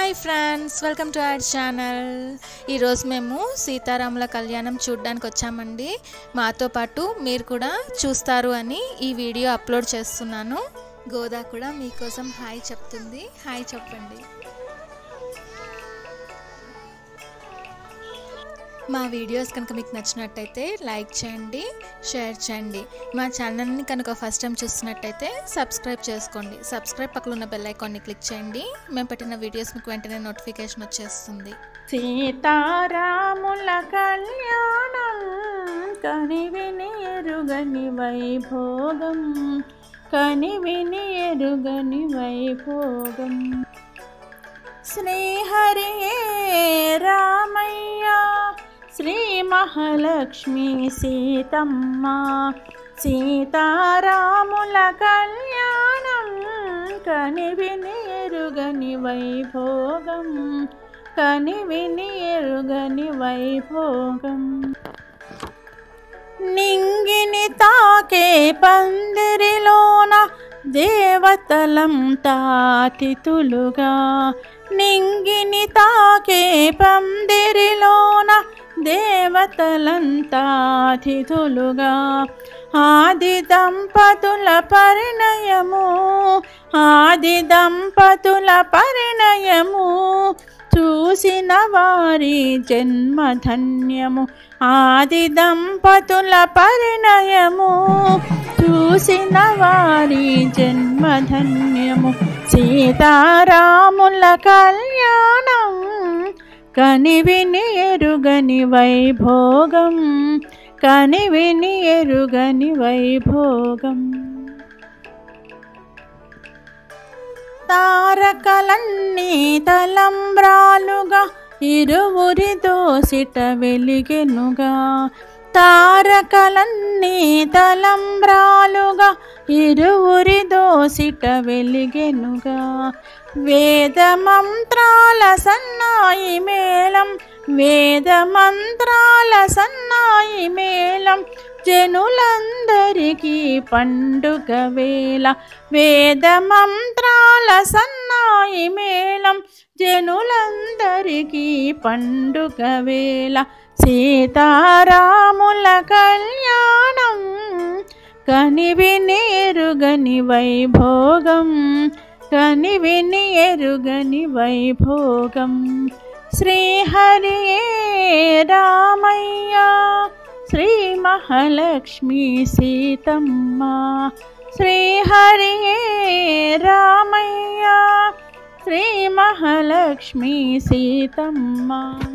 hi friends welcome to our channel ఈరోజు మేము సీతారాముల కళ్యాణం చూడడానికి వచ్చామండి మాతో పాటు మీరు కూడా చూస్తారు అని ఈ వీడియో అప్లోడ్ చేస్తున్నాను గోదా కూడా మీకోసం హాయ్ చెప్తుంది హాయ్ చెప్పండి మా వీడియోస్ కనుక మీకు నచ్చినట్టయితే లైక్ చేయండి షేర్ చేయండి మా ఛానల్ని కనుక ఫస్ట్ టైం చూస్తున్నట్టయితే సబ్స్క్రైబ్ చేసుకోండి సబ్స్క్రైబ్ పక్కన ఉన్న బెల్ ఐకాన్ని క్లిక్ చేయండి మేము పెట్టిన వీడియోస్ మీకు వెంటనే నోటిఫికేషన్ వచ్చేస్తుంది సీతారాముల కళ్యాణం కనివిని ఎరుగని వైభోగం కనివిని ఎరుగని వైభోగం శ్రీహరియే రామయ్య శ్రీ మహాలక్ష్మి సీతమ్మ సీతారాముల కళ్యాణం కనివిని ఎరుగని వైభోగం కనివిని ఎరుగని వైభోగం నింగిని తాకే పందిరిలోన దేవతలం తాతితులుగా నింగిని తాకే పందిరిలోన దేవతలంతాతిథులుగా ఆది దంపతుల పరిణయము ఆది దంపతుల పరిణయము చూసిన వారి జన్మధన్యము ఆది దంపతుల పరిణయము చూసిన వారి జన్మధన్యము సీతారాముల కళ్యాణం కనివిని ఎరుగని వైభోగం కనివిని ఎరుగని వైభోగం తారకలన్నీ తలంబ్రాలుగా ఇరువురి దోసిట వెలిగెనుగా తారకలన్నీ తలంబ్రాలుగా ఇరువురి దోసిట వెలిగెనుగా వేద మంత్రాల సన్నాయి మేళం వేద మంత్రాల సన్నాయి మేళం జనులందరికీ పండుగ వేళ వేద మంత్రాల సన్నాయి మేళం జనులందరికీ పండుగ వేళ సీతారాముల కళ్యాణం కనివిని ఎరుగని వైభోగం కనివిని ఎరుగని వైభోగం శ్రీహరియే రామయ్య శ్రీ మహాలక్ష్మి సీతమ్మ శ్రీహరియే రామయ్య శ్రీ మహాలక్ష్మి సీతమ్మ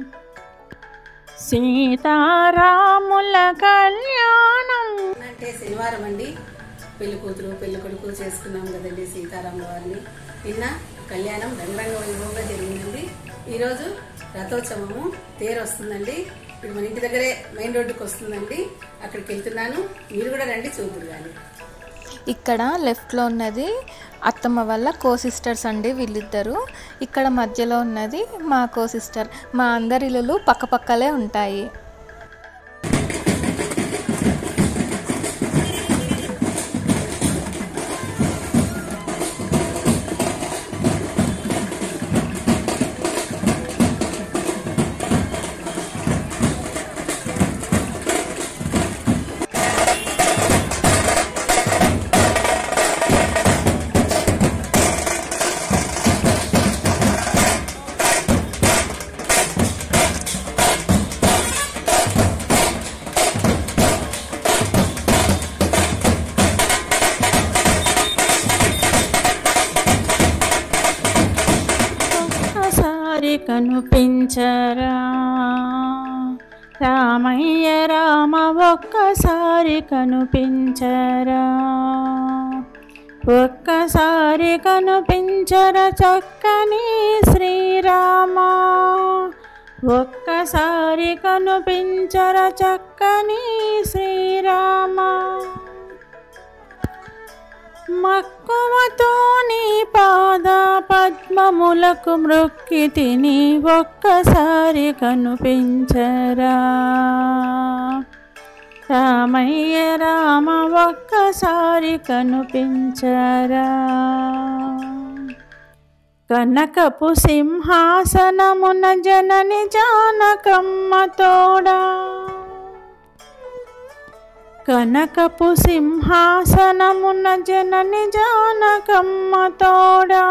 సీతారాముల కళ్యాణం అంటే శనివారం అండి పెళ్లి కూతురు పెళ్లి కొడుకు చేసుకున్నాం కదండి సీతారాముల వారిని నిన్న కళ్యాణం రంగరంగ వైభవంగా జరిగిందండి ఈరోజు రథోత్సవము తేరు వస్తుందండి ఇప్పుడు మన ఇంటి దగ్గరే మెయిన్ రోడ్డుకి వస్తుందండి అక్కడికి వెళ్తున్నాను మీరు కూడా రండి చూద్దరు కానీ ఇక్కడ లెఫ్ట్లో ఉన్నది అత్తమ్మ వల్ల కో సిస్టర్స్ అండి వీళ్ళిద్దరు ఇక్కడ మధ్యలో ఉన్నది మా కో సిస్టర్ మా అందరి ఇల్లులు పక్కపక్కలే ఉంటాయి ఒక్కసారి కనిపించరా రామయ్య రామ ఒక్కసారి కనిపించరా ఒక్కసారి కనిపించర చక్కని శ్రీరామ ఒక్కసారి కనిపించర చక్కని శ్రీరామ మక్కువతో నీ పాద పద్మములకు మృక్కి తిని ఒక్కసారి కనిపించరా రామయ్య రామ ఒక్కసారి కనిపించరా కనకపు సింహాసనమున జనని జానకమ్మ తోడా కనకపు సింహాసనమున జనని జానకమ్మ తోడా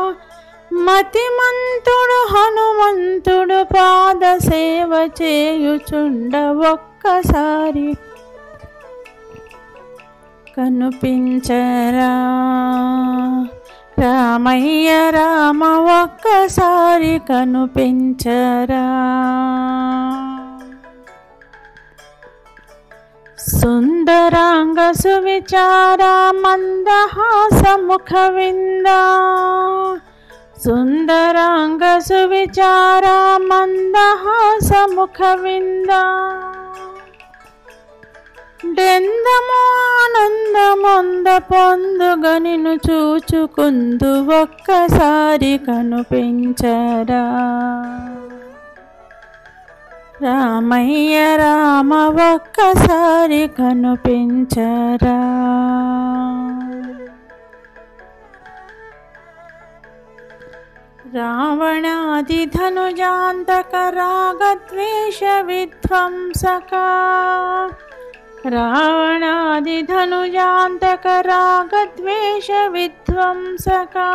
మతిమంతుడు హనుమంతుడు పాద సేవ చేయుచుండ ఒక్కసారి కనుపించరా రామయ్య రామ ఒక్కసారి కనుపించరా సుందరాంగ సువిచార మందహాస ముఖ విందా సుందరాంగ సువిచార మందహాస ముఖ విందా డెందము ఆనందమొంద పొందుగ నిన్ను చూచుకుందు ఒక్కసారి కనుపించరా రామయ్య రామ ఒక్కసారి కనుపించరా రావణాది ధనుజాంతక రాగద్వేష విధ్వంసకా రావణాది ధనుజాంతక రాగద్వేష విధ్వంసకా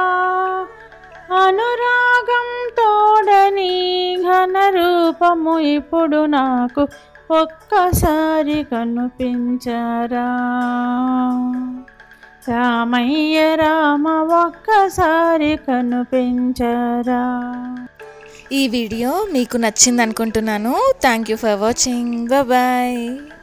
అనురాగం తోడని ఘన రూపము ఇప్పుడు నాకు ఒక్కసారి కనిపించరా రామయ్య రామ ఒక్కసారి కనిపించరా ఈ వీడియో మీకు నచ్చింది అనుకుంటున్నాను thank you for watching bye